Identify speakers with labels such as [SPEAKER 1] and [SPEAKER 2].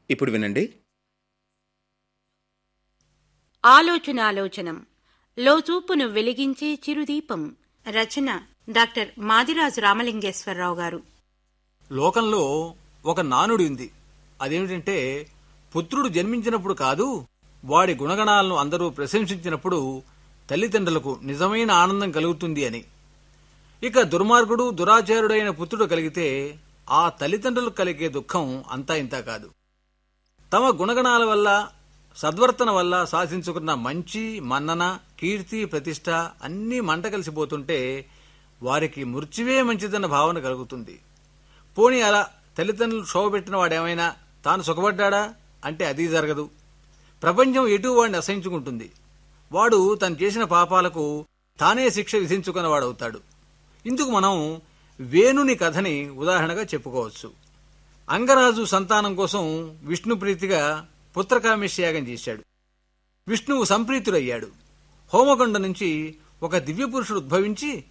[SPEAKER 1] ఇప్పుడు వినండి
[SPEAKER 2] ఆలోచనాలోచనం లోచూపును వెలిగించే చిరుదీపం రచన డాక్టర్ మాదిరాజు రామలింగేశ్వరరావు గారు
[SPEAKER 3] లోకంలో ఒక నానుడి ఉంది అదేమిటంటే పుత్రుడు జన్మించినప్పుడు కాదు వాడి గుణగణాలను అందరూ ప్రశంసించినప్పుడు తల్లిదండ్రులకు నిజమైన ఆనందం కలుగుతుంది అని ఇక దుర్మార్గుడు దురాచారుడైన పుత్రుడు కలిగితే ఆ తల్లిదండ్రులకు కలిగే దుఃఖం అంతా ఇంతా కాదు తమ గుణగణాల వల్ల సద్వర్తన వల్ల సాధించుకున్న మంచి మన్నన కీర్తి ప్రతిష్ట అన్నీ మంట కలిసిపోతుంటే వారికి మృత్యువే మంచిదన్న భావన కలుగుతుంది పోనీ అలా తల్లిదండ్రులు శోభపెట్టిన వాడేమైనా తాను సుఖపడ్డా అంటే అది జరగదు ప్రపంచం ఎటు వాడిని అసహించుకుంటుంది వాడు తను చేసిన పాపాలకు తానే శిక్ష విధించుకున్నవాడవుతాడు ఇందుకు మనం వేణుని కథని ఉదాహరణగా చెప్పుకోవచ్చు అంగరాజు సంతానం కోసం విష్ణు ప్రీతిగా పుత్రకామేశ్యాగం చేశాడు విష్ణువు సంప్రీతుడయ్యాడు హోమకొండ నుంచి ఒక దివ్యపురుషుడు ఉద్భవించి